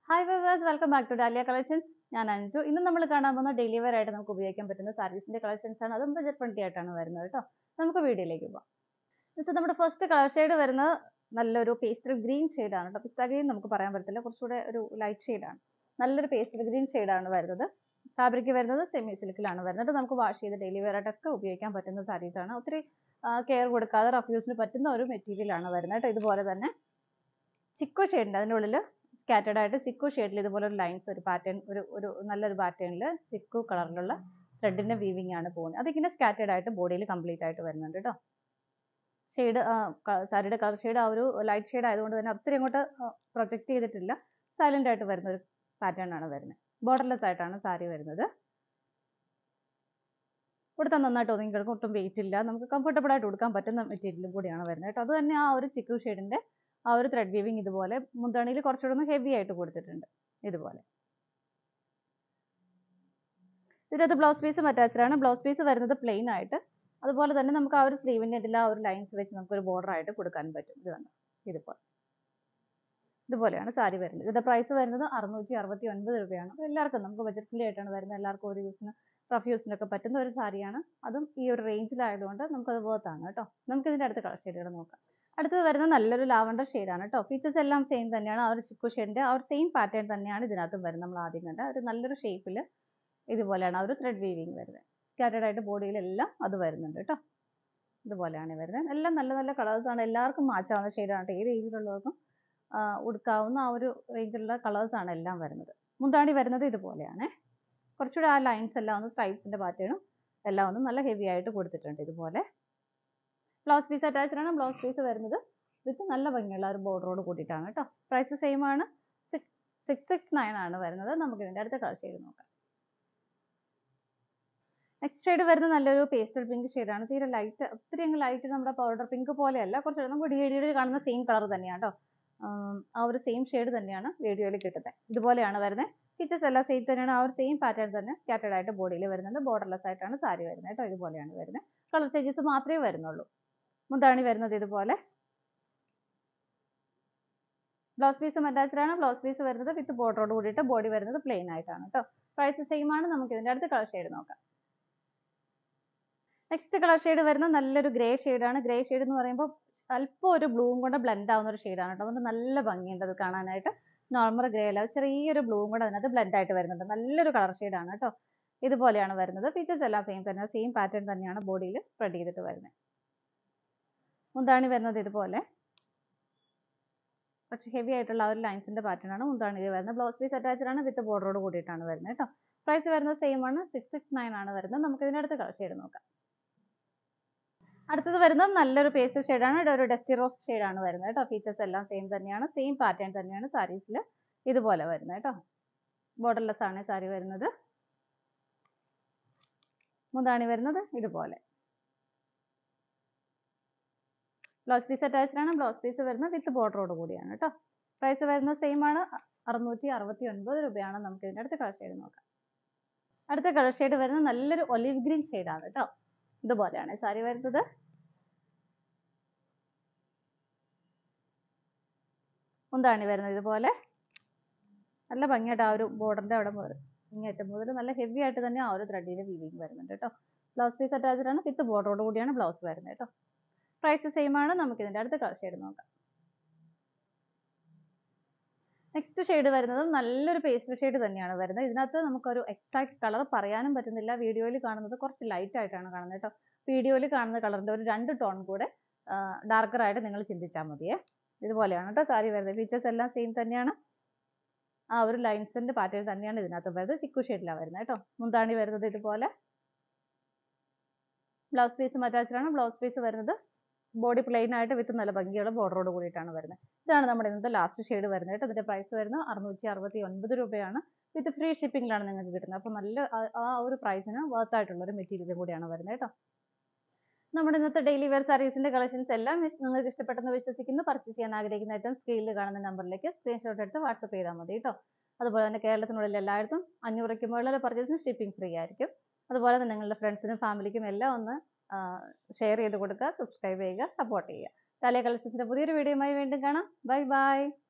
hi viewers welcome back to Dahlia collections ഞാൻ അഞ്ജു ഇന്ന് നമ്മൾ കാണാൻ പോകുന്ന ഡെയിലി വെയർ ആയിട്ട് നമുക്ക് ഉപയോഗിക്കാൻ പറ്റുന്ന സാരീസിന്റെ കളക്ഷൻസ് ആണ് അതും ബജറ്റ് ഫ്രണ്ട്ലി ആയിട്ടാണ് വരുന്നത് കേട്ടോ നമുക്ക് വീഡിയോയിലേക്ക് പോകാം ഇത് നമ്മുടെ ഫസ്റ്റ് കളർ ഷെയ്ഡ് വരുന്നത് നല്ലൊരു പേസ്റ്റൽ ഗ്രീൻ ആണ് കേട്ടോ പിസ്ത ഗ്രീൻ നമുക്ക് പറയാൻ പറ്റത്തില്ല കുറച്ചുകൂടെ ഒരു ലൈറ്റ് ആണ് നല്ലൊരു പേസ്റ്റൽ ഗ്രീൻ ആണ് വരുന്നത് ഫാബ്രിക് വരുന്നത് സെമി സിൽക്കിലാണ് വരുന്നത് നമുക്ക് വാഷ് ചെയ്ത് ഡെയിലി വെയർ ആയിട്ടൊക്കെ ഉപയോഗിക്കാൻ പറ്റുന്ന സാരീസ് ആണ് ഒത്തിരി കെയർ കൊടുക്കാതെ റഫ് യൂസിന് പറ്റുന്ന ഒരു മെറ്റീരിയൽ ആണ് വരുന്നത് കേട്ടോ ഇതുപോലെ തന്നെ ചിക്കു ഷെയ്ഡുണ്ട് അതിൻ്റെ ഉള്ളിൽ സ്കാറ്റേഡ് ആയിട്ട് ചിക്കു ഷെയ്ഡിൽ ഇതുപോലെ ഒരു ലൈൻസ് ഒരു പാറ്റേൺ ഒരു ഒരു നല്ലൊരു പാറ്റേണിൽ ചിക്കു കളറിലുള്ള ത്രെഡിന്റെ വീവിംഗ് ആണ് പോകുന്നത് അതിങ്ങനെ സ്കാറ്റേഡ് ആയിട്ട് ബോഡിയിൽ കംപ്ലീറ്റ് ആയിട്ട് വരുന്നുണ്ട് കേട്ടോ ഷെയ്ഡ് സാരിയുടെ കളർ ഷെയ്ഡ് ആ ഒരു ലൈറ്റ് ഷെയ്ഡ് ആയതുകൊണ്ട് തന്നെ ഒത്തിരി അങ്ങോട്ട് പ്രൊജക്റ്റ് ചെയ്തിട്ടില്ല സൈലന്റ് ആയിട്ട് വരുന്ന ഒരു പാറ്റേൺ ആണ് വരുന്നത് ബോർഡർലെസ് ആയിട്ടാണ് സാരി വരുന്നത് കൊടുത്താൽ നന്നായിട്ട് ഒതുങ്ങി കിടക്കും ഒട്ടും വെയിറ്റ് ഇല്ല നമുക്ക് കംഫർട്ടബിൾ ആയിട്ട് കൊടുക്കാൻ പറ്റുന്ന മെറ്റീരിയലും കൂടിയാണ് വരുന്നത് കേട്ടോ അത് തന്നെ ആ ഒരു ചിക്കു ഷെയ്ഡിന്റെ ആ ഒരു ത്രെഡ് വീവിങ് ഇതുപോലെ മുന്തണിയിൽ കുറച്ചുകൂടെ ഒന്ന് ഹെവി ആയിട്ട് കൊടുത്തിട്ടുണ്ട് ഇതുപോലെ ഇതിനകത്ത് ബ്ലൗസ് പീസും അറ്റാച്ച്ഡ് ആണ് ബ്ലൗസ് പീസ് വരുന്നത് പ്ലെയിൻ ആയിട്ട് അതുപോലെ തന്നെ നമുക്ക് ആ ഒരു സ്ലീവിൻ്റെ ഇതിൽ ആ ഒരു ലൈൻസ് വെച്ച് നമുക്ക് ഒരു ബോർഡർ ആയിട്ട് കൊടുക്കാൻ പറ്റും ഇത് കണ്ടോ ഇതുപോലെ ഇതുപോലെയാണ് സാരി വരുന്നത് ഇതിന്റെ പ്രൈസ് വരുന്നത് അറുന്നൂറ്റി അറുപത്തി ഒൻപത് രൂപയാണ് അപ്പോൾ എല്ലാവർക്കും നമുക്ക് ബജറ്റ് ഫ്രീ ആയിട്ടാണ് വരുന്നത് എല്ലാവർക്കും ഒരു യൂസിന് റഫ് യൂസിനൊക്കെ പറ്റുന്ന ഒരു സാരിയാണ് അതും ഈ ഒരു റേഞ്ചിലായതുകൊണ്ട് നമുക്കത് വേർത്താണ് കേട്ടോ നമുക്ക് ഇതിന്റെ അടുത്ത കളർ ഷെയ്ഡുകൾ നോക്കാം അടുത്തത് വരുന്ന നല്ലൊരു ലാവണ്ടർ ഷെയ്ഡാണ് കേട്ടോ ഫീച്ചേഴ്സ് എല്ലാം സെയിം തന്നെയാണ് ആ ഒരു ചിക്കു ഷെയ്ഡിന്റെ ആ ഒരു സെയിം പാറ്റേൺ തന്നെയാണ് ഇതിനകത്തും വരുന്നത് നമ്മൾ ആദ്യം കണ്ട ഒരു നല്ലൊരു ഷേപ്പിൽ ഇതുപോലെയാണ് ആ ഒരു ത്രെഡ് വീവിങ് വരുന്നത് സ്കാറ്റേഡ് ആയിട്ട് ബോഡിയിലെല്ലാം അത് വരുന്നുണ്ട് കേട്ടോ ഇതുപോലെയാണ് വരുന്നത് എല്ലാം നല്ല നല്ല കളേഴ്സ് ആണ് എല്ലാവർക്കും മാച്ച് ആവുന്ന ഷെയ്ഡാണ് ഏത് ഏജിലുള്ളവർക്കും ഉടുക്കാവുന്ന ആ ഒരു റേഞ്ചിലുള്ള കളേഴ്സ് ആണ് എല്ലാം വരുന്നത് മുന്താണി വരുന്നത് ഇതുപോലെയാണ് കുറച്ചുകൂടെ ആ ലൈൻസ് എല്ലാം ഒന്ന് സ്ട്രൈപ്സിന്റെ പാറ്റേണും എല്ലാം ഒന്ന് നല്ല ഹെവി ആയിട്ട് കൊടുത്തിട്ടുണ്ട് ഇതുപോലെ ബ്ലൗസ് പീസ് അറ്റാച്ച്ഡ് ആണ് ബ്ലൗസ് പീസ് വരുന്നത് വിത്ത് നല്ല ഭംഗിയുള്ള ഒരു ബോർഡറോട് കൂട്ടിയിട്ടാണ് കേട്ടോ പ്രൈസ് സെയിം ആണ് സിക്സ് സിക്സ് സിക്സ് നയൻ ആണ് വരുന്നത് നമുക്ക് ഇതിൻ്റെ അടുത്ത കളർ ഷെയ്ഡ് നോക്കാം നെക്സ്റ്റ് ഷെയ്ഡ് വരുന്നത് നല്ലൊരു പേസ്റ്റൽ പിങ്ക് ഷെയ്ഡാണ് തീരെ ലൈറ്റ് ഒത്തിരി അങ്ങ് ലൈറ്റ് നമ്മുടെ പൗഡർ പിങ്ക് പോലെയല്ല കുറച്ച് നമുക്ക് വീഡിയോയിൽ കാണുന്ന സെയിം കളർ തന്നെയാണ് കേട്ടോ ആ ഒരു സെയിം ഷെയ്ഡ് തന്നെയാണ് വീഡിയോയിൽ കിട്ടുന്നത് ഇതുപോലെയാണ് വരുന്നത് ഫീച്ചേഴ്സ് എല്ലാം സെയിം തന്നെയാണ് ആ ഒരു സെയിം പാറ്റേൺ തന്നെ സ്കാറ്റേഡ് ആയിട്ട് ബോഡിയിൽ വരുന്നുണ്ട് ബോർഡർലെസ് ആയിട്ടാണ് സാരി വരുന്നത് കേട്ടോ ഇതുപോലെയാണ് വരുന്നത് കളർ ചേഞ്ചസ് മാത്രമേ വരുന്നുള്ളൂ മുന്താണി വരുന്നത് ഇതുപോലെ ബ്ലൗസ് പീസും അറ്റാച്ച്ഡ് ആണ് ബ്ലൗസ് പീസ് വരുന്നത് വിത്ത് ബോർഡറോട് കൂടിയിട്ട് ബോഡി വരുന്നത് പ്ലെയിൻ ആയിട്ടാണ് കേട്ടോ പ്രൈസ് സെയിം ആണ് നമുക്ക് ഇതിന്റെ അടുത്ത കളർ ഷെയ്ഡ് നോക്കാം നെക്സ്റ്റ് കളർ ഷെയ്ഡ് വരുന്നത് നല്ലൊരു ഗ്രേ ആണ് ഗ്രേ ഷെയ്ഡ് എന്ന് പറയുമ്പോൾ അല്പം ഒരു ബ്ലൂവും കൊണ്ട് ബ്ലെൻഡ് ആവുന്ന ഒരു ഷെയ്ഡാണ് കേട്ടോ അതുകൊണ്ട് നല്ല ഭംഗിയുണ്ട് അത് കാണാനായിട്ട് നോർമൽ ഗ്രേ അല്ല ചെറിയൊരു ബ്ലൂവും കൂടെ അതിനകത്ത് ബ്ലെൻഡ് ആയിട്ട് വരുന്നുണ്ട് നല്ലൊരു കളർ ഷെയ്ഡാണ് കേട്ടോ ഇതുപോലെയാണ് വരുന്നത് ഫീച്ചേഴ്സ് എല്ലാം സെയിം തന്നെ സെയിം പാറ്റേൺ തന്നെയാണ് ബോഡിയിൽ സ്പ്രെഡ് ചെയ്തിട്ട് വരുന്നത് മുന്താണി വരുന്നത് ഇതുപോലെ കുറച്ച് ഹെവി ആയിട്ടുള്ള ആ ഒരു ലൈൻസിന്റെ പാറ്റേൺ ആണ് മുന്താണിയിൽ വരുന്നത് ബ്ലൗസ് പീസ് അറ്റാച്ച്ഡ് ആണ് വിത്ത് ബോർഡറോട് കൂടിയിട്ടാണ് വരുന്നത് കേട്ടോ പ്രൈസ് വരുന്നത് സെയിം ആണ് സിക്സ് സിക്സ് നയൻ ആണ് വരുന്നത് നമുക്ക് ഇതിനടുത്ത് കളർ ഷെയ്ഡ് നോക്കാം അടുത്തത് വരുന്നത് നല്ലൊരു പേസ്റ്റൽ ഷെയ്ഡാണ് ഒരു ഡസ്റ്റി റോസ്റ്റ് ഷെയ്ഡാണ് വരുന്നത് കേട്ടോ ഫീച്ചേഴ്സ് എല്ലാം സെയിം തന്നെയാണ് സെയിം പാറ്റേൺ തന്നെയാണ് സാരീസിൽ ഇതുപോലെ വരുന്നത് കേട്ടോ ബോർഡർലെസ് ആണ് സാരി വരുന്നത് മുന്താണി വരുന്നത് ഇതുപോലെ ബ്ലൗസ് പീസ് അറ്റാച്ച്ഡ് ആണ് ബ്ലൗസ് പീസ് വരുന്നത് വിത്ത് ബോർഡറോട് കൂടിയാണ് കേട്ടോ പ്രൈസ് വരുന്നത് സെയിം ആണ് അറുന്നൂറ്റി അറുപത്തി ഒൻപത് രൂപയാണ് നമുക്ക് ഇതിൻ്റെ അടുത്ത കളർ ഷെയ്ഡ് നോക്കാം അടുത്ത കളർ ഷെയ്ഡ് വരുന്നത് നല്ലൊരു ഒലിവ് ഗ്രീൻ ഷെയ്ഡാണ് കേട്ടോ ഇതുപോലെയാണ് സാരി വരുന്നത് മുന്താണി വരുന്നത് ഇതുപോലെ നല്ല ഭംഗിയായിട്ട് ആ ഒരു ബോർഡറിന്റെ അവിടെ മുതൽ ഇങ്ങേറ്റം മുതൽ നല്ല ഹെവി ആയിട്ട് തന്നെ ആ ഒരു ത്രെഡിന്റെ വീവിങ് വരുന്നുണ്ട് കേട്ടോ ബ്ലൗസ് പീസ് അറ്റാച്ച്ഡ് ആണ് വിത്ത് ബോർഡറോട് കൂടിയാണ് ബ്ലൗസ് വരുന്നത് കേട്ടോ പ്രൈസ് സെയിം ആണ് നമുക്ക് ഇതിന്റെ അടുത്ത കളർ ഷെയ്ഡ് നോക്കാം നെക്സ്റ്റ് ഷെയ്ഡ് വരുന്നത് നല്ലൊരു പേസ്റ്റൽ ഷെയ്ഡ് തന്നെയാണ് വരുന്നത് ഇതിനകത്ത് നമുക്കൊരു എക്സാക്ട് കളർ പറയാനും പറ്റുന്നില്ല വീഡിയോയിൽ കാണുന്നത് കുറച്ച് ലൈറ്റ് ആയിട്ടാണ് കാണുന്നത് കേട്ടോ വീഡിയോയിൽ കാണുന്ന കളറിന്റെ ഒരു രണ്ട് ടോൺ കൂടെ ഡാർക്കർ ആയിട്ട് നിങ്ങൾ ചിന്തിച്ചാൽ മതിയേ ഇതുപോലെയാണ് കേട്ടോ സാരി വരുന്നത് ഫീച്ചേഴ്സ് എല്ലാം സെയിം തന്നെയാണ് ആ ഒരു ലൈൻസിന്റെ പാറ്റേൺ തന്നെയാണ് ഇതിനകത്ത് വരുന്നത് ചിക്കു ഷെയ്ഡിലാണ് വരുന്നത് കേട്ടോ മുന്താണി വരുന്നത് ഇതുപോലെ ബ്ലൗസ് പീസും അറ്റാച്ച്ഡ് ആണ് ബ്ലൗസ് പീസ് വരുന്നത് ബോഡി പ്ലെയിൻ ആയിട്ട് വിത്ത് നല്ല ഭംഗിയുള്ള ബോർഡറോട് കൂടിയിട്ടാണ് വരുന്നത് ഇതാണ് നമ്മുടെ ഇന്നത്തെ ലാസ്റ്റ് ഷെയ്ഡ് വരുന്നത് കേട്ടോ ഇതിന്റെ പ്രൈസ് വരുന്നത് അറുന്നൂറ്റി അറുപത്തി ഒൻപത് രൂപയാണ് വിത്ത് ഫ്രീ ഷിപ്പിംഗിലാണ് നിങ്ങൾക്ക് കിട്ടുന്നത് അപ്പോൾ നല്ല ആ ഒരു പ്രൈസിന് വർത്ത് ആയിട്ടുള്ള ഒരു മെറ്റീരിയലും കൂടിയാണ് വരുന്നത് കേട്ടോ നമ്മുടെ ഇന്നത്തെ ഡെയിലി വെയർ സാരീസിന്റെ കളക്ഷൻസ് എല്ലാം നിങ്ങൾക്ക് ഇഷ്ടപ്പെട്ടെന്ന് വിശ്വസിക്കുന്നു പർച്ചേസ് ചെയ്യാൻ ആഗ്രഹിക്കുന്ന ഐറ്റം സ്ക്രീനിൽ കാണുന്ന നമ്പറിലേക്ക് സ്ക്രീൻഷോട്ട് എടുത്ത് വാട്സപ്പ് ചെയ്താൽ മതി കേട്ടോ അതുപോലെ തന്നെ കേരളത്തിനുള്ളിൽ എല്ലായിടത്തും അഞ്ഞൂറയ്ക്ക് മുകളിലുള്ള പർച്ചേസിന് ഷിപ്പിംഗ് ഫ്രീ ആയിരിക്കും അതുപോലെ തന്നെ നിങ്ങളുടെ ഫ്രണ്ട്സിനും ഫാമിലിക്കും എല്ലാം ഒന്ന് ഷെയർ ചെയ്ത് കൊടുക്കുക സബ്സ്ക്രൈബ് ചെയ്യുക സപ്പോർട്ട് ചെയ്യുക താലിയ കളക്ഷൻസിന്റെ പുതിയൊരു വീഡിയോയുമായി വീണ്ടും കാണാം ബൈ ബൈ